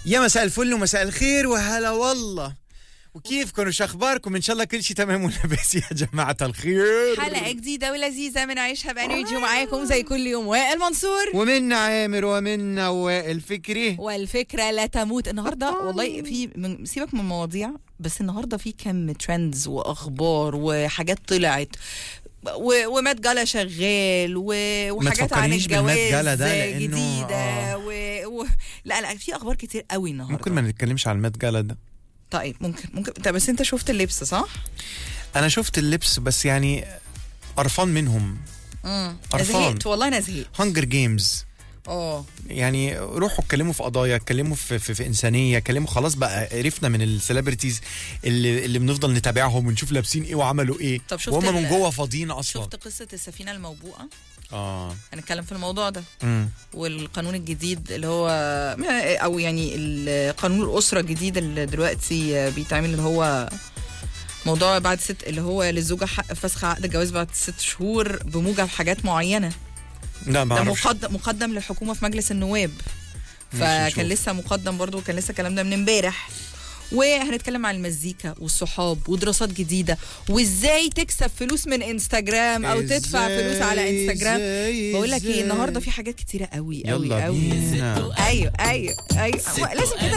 يا مساء الفل ومساء الخير وهلا والله وكيفكم وش اخباركم ان شاء الله كل شيء تمام ولاباس يا جماعه الخير حلقة جديدة ولذيذة من عيشها بانرجي ومعاكم زي كل يوم وائل منصور ومنا عامر ومنا وائل فكري والفكرة لا تموت النهاردة والله في من سيبك من المواضيع بس النهاردة في كم ترندز وأخبار وحاجات طلعت و- ومات جالا شغال و... وحاجات عن تفكرنيش بالمات الجواز جالا ده لأنه- جديدة آه. و... و... لا لا في أخبار كتير قوي النهاردة ممكن ما نتكلمش على المات جالا ده طيب ممكن ممكن طب بس أنت شفت اللبس صح؟ انا شفت اللبس بس يعني قرفان منهم امم قرفان. زهقت والله أنا زهقت هانجر جيمز اه يعني روحوا اتكلموا في قضايا اتكلموا في, في, في انسانيه اتكلموا خلاص بقى عرفنا من السليبرتيز اللي اللي بنفضل نتابعهم ونشوف لابسين ايه وعملوا ايه طب شفت وهم من ال- جوه فاضيين اصلا شفت قصة السفينة الموبوءة؟ اه هنتكلم في الموضوع ده امم والقانون الجديد اللي هو او يعني ال- قانون الاسره الجديد اللي دلوقتي بيتعمل اللي هو موضوع بعد ست اللي هو للزوجه حق فسخ عقد الجواز بعد ست شهور بموجب حاجات معينه لا ما ده اعرفش مقدم مقدم للحكومه في مجلس النواب ماشي، فكان نشوف. لسه مقدم برضو كان لسه الكلام ده من امبارح وهنتكلم عن المزيكا والصحاب ودراسات جديده وازاي تكسب فلوس من انستجرام او تدفع إزاي- فلوس على انستجرام إزاي- بقول لك ايه إزاي؟ النهارده في حاجات كتيره قوي قوي يلا قوي بينا ايوه ايوه ايوه لازم كده